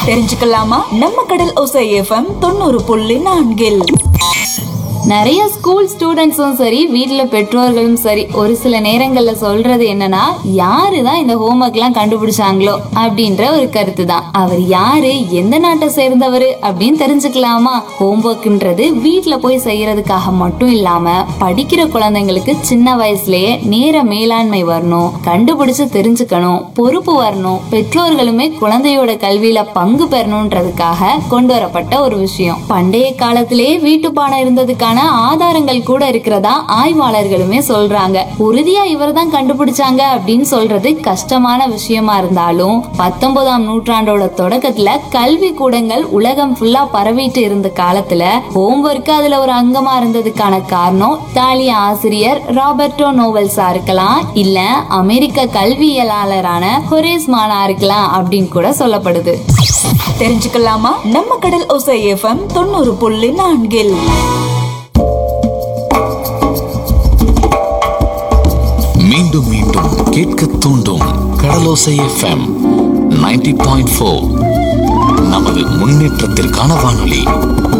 தெரிஞ்சுக்கலாமா நம்ம கடல் ஒசை எஃப்எம் தொண்ணூறு புள்ளி நான்கில் நிறைய ஸ்கூல் ஸ்டூடெண்ட்ஸும் சரி வீட்ல பெற்றோர்களும் சரி ஒரு சில நேரங்கள்ல சொல்றது என்னன்னா யாரு தான் இந்த ஹோம்ஒர்க்லாம் கண்டுபிடிச்சாங்களோ அப்படின்ற ஒரு கருத்து தான் அவர் யாரு எந்த நாட்டை சேர்ந்தவர் அப்படின்னு தெரிஞ்சுக்கலாமா ஹோம்ஒர்க்ன்றது வீட்ல போய் செய்யறதுக்காக மட்டும் இல்லாம படிக்கிற குழந்தைங்களுக்கு சின்ன வயசுலயே நேர மேலாண்மை வரணும் கண்டுபிடிச்சு தெரிஞ்சுக்கணும் பொறுப்பு வரணும் பெற்றோர்களுமே குழந்தையோட கல்வியில பங்கு பெறணும்ன்றதுக்காக கொண்டு வரப்பட்ட ஒரு விஷயம் பண்டைய காலத்திலேயே வீட்டு பாடம் இருந்ததுக்கான ஆதாரங்கள் கூட இருக்கிறதா ஆய்வாளர்களுமே சொல்றாங்க உறுதியா இவர் தான் கண்டுபிடிச்சாங்க அப்படின்னு சொல்றது கஷ்டமான விஷயமா இருந்தாலும் பத்தொன்பதாம் நூற்றாண்டோட தொடக்கத்துல கல்வி கூடங்கள் உலகம் ஃபுல்லா பரவிட்டு இருந்த காலத்துல ஹோம்ஒர்க் அதுல ஒரு அங்கமா இருந்ததுக்கான காரணம் இத்தாலிய ஆசிரியர் ராபர்டோ நோவல்ஸா இருக்கலாம் இல்ல அமெரிக்க கல்வியலாளரான ஹொரேஸ் மானா இருக்கலாம் அப்படின்னு கூட சொல்லப்படுது தெரிஞ்சுக்கலாமா நம்ம கடல் ஒசை எஃப்எம் தொண்ணூறு புள்ளி நான்கில் மீண்டும் மீண்டும் கேட்க தூண்டும் கடலோசை எஃப்எம் 90.4 பாயிண்ட் நமது முன்னேற்றத்திற்கான வானொலி